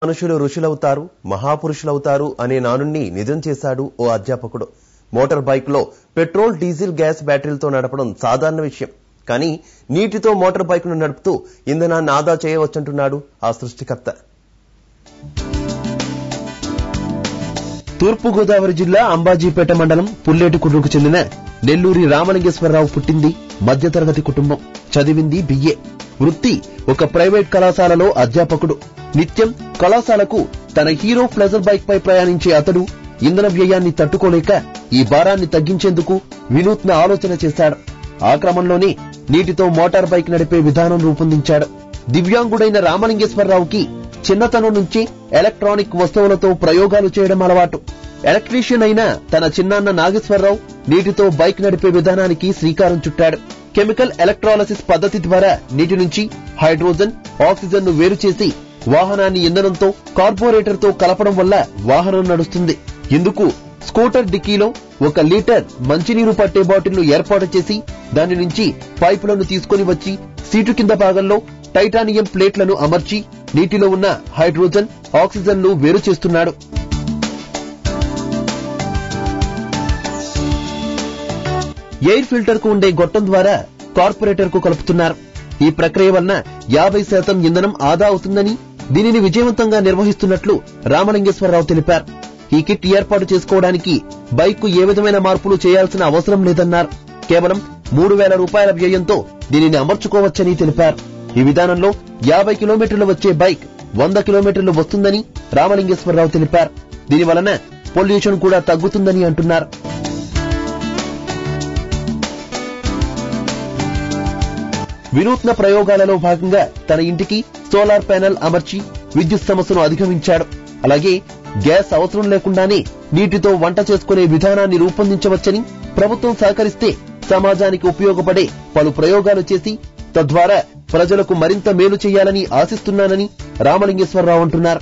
మనుషులు ఋషులవుతారు మహాపురుషులవుతారు అనే నానుణ్ణి నిజం చేశాడు ఓ అధ్యాపకుడు మోటార్ బైక్ లో పెట్రోల్ డీజిల్ గ్యాస్ బ్యాటరీలతో నడపడం సాధారణ విషయం కానీ నీటితో మోటార్ బైక్ ను నడుపుతూ ఇంధనాన్ని ఆదా చేయవచ్చంటున్నాడు ఆ సృష్టికర్త తూర్పుగోదావరి జిల్లా అంబాజీపేట మండలం పుల్లేటికుర్రుకు చెందిన నెల్లూరి రామలింగేశ్వరరావు పుట్టింది మధ్యతరగతి కుటుంబం చదివింది బిఏ వృత్తి ఒక ప్రైవేట్ కళాశాలలో అధ్యాపకుడు నిత్యం కళాశాలకు తన హీరో ప్లెజర్ బైక్ పై ప్రయాణించే అతడు ఇంధన వ్యయాన్ని తట్టుకోలేక ఈ భారాన్ని తగ్గించేందుకు వినూత్న ఆలోచన చేశాడు ఆ క్రమంలోనే నీటితో మోటార్ బైక్ నడిపే విధానం రూపొందించాడు దివ్యాంగుడైన రామలింగేశ్వరరావుకి చిన్నతనం నుంచి ఎలక్ట్రానిక్ వస్తువులతో ప్రయోగాలు చేయడం అలవాటు ఎలక్ట్రీషియన్ అయిన తన చిన్నాన్న నాగేశ్వరరావు నీటితో బైక్ నడిపే విధానానికి శ్రీకారం చుట్టాడు కెమికల్ ఎలక్ట్రాలసిస్ పద్ధతి ద్వారా నీటి నుంచి హైడ్రోజన్ ఆక్సిజన్ ను వేరు చేసి వాహనాన్ని ఇంధనంతో కార్పొరేటర్ తో కలపడం వల్ల వాహనం నడుస్తుంది ఇందుకు స్కూటర్ డిక్కీలో ఒక లీటర్ మంచినీరు పట్టే బాటిల్ ను ఏర్పాటు చేసి దాని నుంచి పైపులను తీసుకొని వచ్చి సీటు కింద భాగంలో టైటానియం ప్లేట్లను అమర్చి నీటిలో ఉన్న హైడ్రోజన్ ఆక్సిజన్ ను వేరు చేస్తున్నాడు ఎయిర్ ఫిల్టర్ కు ఉండే గొట్టం ద్వారా కార్పొరేటర్ కు కలుపుతున్నారు ఈ ప్రక్రియ వలన యాభై శాతం ఇంధనం ఆదా అవుతుందని దీనిని విజయవంతంగా నిర్వహిస్తున్నట్లు రామలింగేశ్వరరావు తెలిపారు ఈ కిట్ ఏర్పాటు చేసుకోవడానికి బైక్ కు ఏ విధమైన మార్పులు చేయాల్సిన అవసరం లేదన్నారు కేవలం మూడు వేల రూపాయల వ్యయంతో దీనిని అమర్చుకోవచ్చని తెలిపారు ఈ విధానంలో యాభై కిలోమీటర్లు వచ్చే బైక్ వంద కిలోమీటర్లు వస్తుందని రామలింగేశ్వరరావు తెలిపారు దీని వలన పొల్యూషన్ కూడా తగ్గుతుందని అంటున్నారు వినూత్న ప్రయోగాలలో భాగంగా తన ఇంటికి సోలార్ ప్యానెల్ అమర్చి విద్యుత్ సమస్యను అధిగమించాడు అలాగే గ్యాస్ అవసరం లేకుండానే నీటితో వంట చేసుకునే విధానాన్ని రూపొందించవచ్చని ప్రభుత్వం సహకరిస్తే సమాజానికి ఉపయోగపడే పలు ప్రయోగాలు చేసి తద్వారా ప్రజలకు మరింత మేలు చేయాలని ఆశిస్తున్నానని రామలింగేశ్వరరావు అంటున్నారు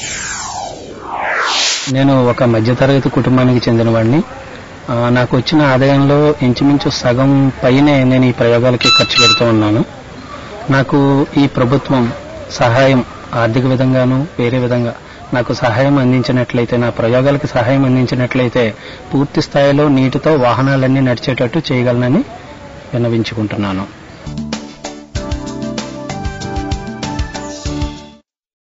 నేను ఒక మధ్యతరగతి కుటుంబానికి చెందినవాడిని ఆ, నాకు వచ్చిన ఆదాయంలో ఇంచుమించు సగం పైనే నేను ఈ ప్రయోగాలకి ఖర్చు పెడుతూ ఉన్నాను నాకు ఈ ప్రభుత్వం సహాయం ఆర్థిక విధంగాను వేరే విధంగా నాకు సహాయం అందించినట్లయితే నా ప్రయోగాలకి సహాయం అందించినట్లయితే పూర్తి స్థాయిలో నీటితో వాహనాలన్నీ నడిచేటట్టు చేయగలనని విన్నవించుకుంటున్నాను